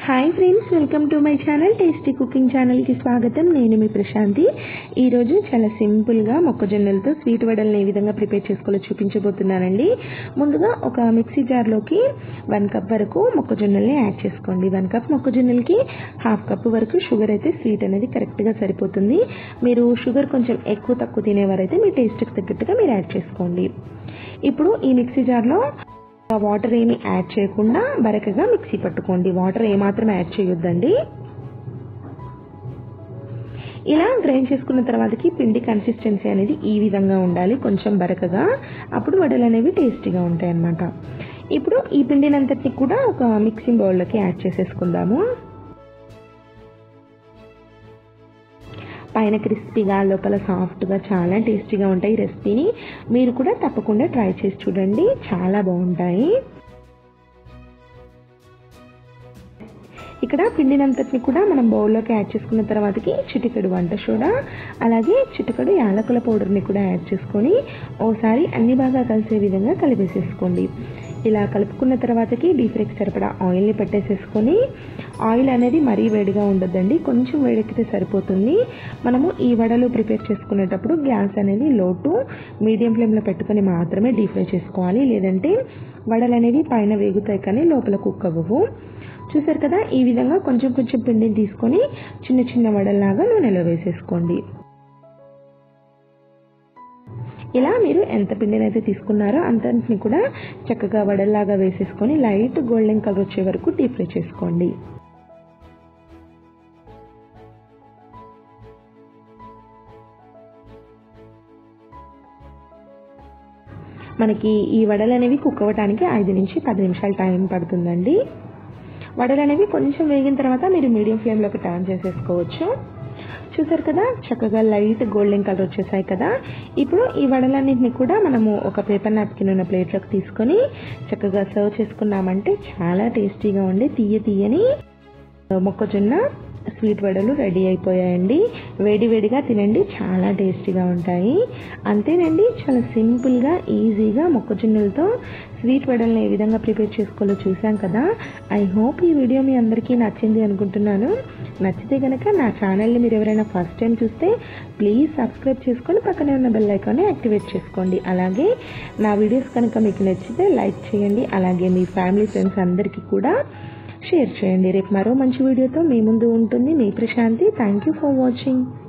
hi friends welcome to my channel tasty cooking ఛానల్కి స్వాగతం నేను మీ ప్రశాంతి ఈరోజు చాలా సింపుల్గా మొక్కజొన్నలతో స్వీట్ వడల్ని ఏ విధంగా ప్రిపేర్ చేసుకోవాలో చూపించబోతున్నానండి ముందుగా ఒక మిక్సీ జార్లోకి వన్ కప్ వరకు మొక్కజొన్నల్ని యాడ్ చేసుకోండి వన్ కప్ మొక్కజొన్నలకి హాఫ్ కప్ వరకు షుగర్ అయితే స్వీట్ అనేది కరెక్ట్గా సరిపోతుంది మీరు షుగర్ కొంచెం ఎక్కువ తక్కువ తినేవారైతే మీ టేస్ట్కి తగ్గట్టుగా మీరు యాడ్ చేసుకోండి ఇప్పుడు ఈ మిక్సీ జార్లో వాటర్ ఏమి యాడ్ చేయకుండా బరకగా మిక్సీ పట్టుకోండి వాటర్ ఏమాత్రం యాడ్ చేయొద్దండి ఇలా గ్రైండ్ చేసుకున్న తర్వాతకి పిండి కన్సిస్టెన్సీ అనేది ఈ విధంగా ఉండాలి కొంచెం బరకగా అప్పుడు వడలు అనేవి టేస్టీగా ఉంటాయి అన్నమాట ఇప్పుడు ఈ పిండినంతటిని కూడా ఒక మిక్సింగ్ బౌల్లోకి యాడ్ చేసేసుకుందాము పైన క్రిస్పీగా లోపల సాఫ్ట్గా చాలా టేస్టీగా ఉంటాయి ఈ రెసిపీని మీరు కూడా తప్పకుండా ట్రై చేసి చూడండి చాలా బాగుంటాయి ఇక్కడ పిండినంతటిని కూడా మనం బౌల్లోకి యాడ్ చేసుకున్న తర్వాతకి చిటికెడు వంట సోడా అలాగే చిటికెడు యాలకుల పౌడర్ని కూడా యాడ్ చేసుకొని ఓసారి అన్ని బాగా కలిసే విధంగా కలిపేసేసుకోండి ఇలా కలుపుకున్న తర్వాతకి డీప్ ఫ్రైకి సరిపడా ఆయిల్ని పెట్టేసేసుకొని ఆయిల్ అనేది మరీ వేడిగా ఉండొద్దండి కొంచెం వేడెక్కితే సరిపోతుంది మనము ఈ వడలు ప్రిపేర్ చేసుకునేటప్పుడు గ్యాస్ అనేది లో టు మీడియం ఫ్లేమ్లో పెట్టుకొని మాత్రమే డీప్ ఫ్రై చేసుకోవాలి లేదంటే వడలు అనేవి పైన వేగుతాయి కానీ లోపల కుక్ అవ్వవు చూసారు కదా ఈ విధంగా కొంచెం కొంచెం పిండిని తీసుకొని చిన్న చిన్న వడల్లాగా నూనెలో వేసేసుకోండి ఇలా మీరు ఎంత పిండిని అయితే తీసుకున్నారో అంతటిని కూడా చక్కగా వడల్లాగా వేసేసుకొని లైట్ గోల్డెన్ కలర్ వచ్చే వరకు డీప్ ఫ్రై చేసుకోండి మనకి ఈ వడలు అనేవి కుక్ అవ్వడానికి ఐదు నుంచి పది నిమిషాలు టైం పడుతుందండి వడలు అనేవి కొంచెం వేగిన తర్వాత మీరు మీడియం ఫ్లేమ్లోకి టర్న్ చేసేసుకోవచ్చు చూసారు కదా చక్కగా లైట్ గోల్డెన్ కలర్ వచ్చేసాయి కదా ఇప్పుడు ఈ వడలన్నింటినీ కూడా మనము ఒక పేపర్ నాప్కిన్ ఉన్న ప్లేట్లోకి తీసుకొని చక్కగా సర్వ్ చేసుకున్నామంటే చాలా టేస్టీగా ఉండి తీయ తీయని మొక్కజొన్న స్వీట్ వడలు రెడీ అయిపోయాయండి వేడి వేడిగా తినండి చాలా టేస్టీగా ఉంటాయి అంతేనండి చాలా సింపుల్గా ఈజీగా మొక్కజొన్నలతో స్వీట్ వడల్ని ఏ విధంగా ప్రిపేర్ చేసుకోవాలో చూసాం కదా ఐ హోప్ ఈ వీడియో మీ అందరికీ నచ్చింది అనుకుంటున్నాను నచ్చితే కనుక నా ఛానల్ని మీరు ఎవరైనా ఫస్ట్ టైం చూస్తే ప్లీజ్ సబ్స్క్రైబ్ చేసుకొని పక్కనే ఉన్న బెల్ ఐకాన్ని యాక్టివేట్ చేసుకోండి అలాగే నా వీడియోస్ కనుక మీకు నచ్చితే లైక్ చేయండి అలాగే మీ ఫ్యామిలీ ఫ్రెండ్స్ అందరికీ కూడా షేర్ చేయండి రేపు మరో మంచి వీడియోతో మీ ముందు ఉంటుంది మీ Prashanti thank you for watching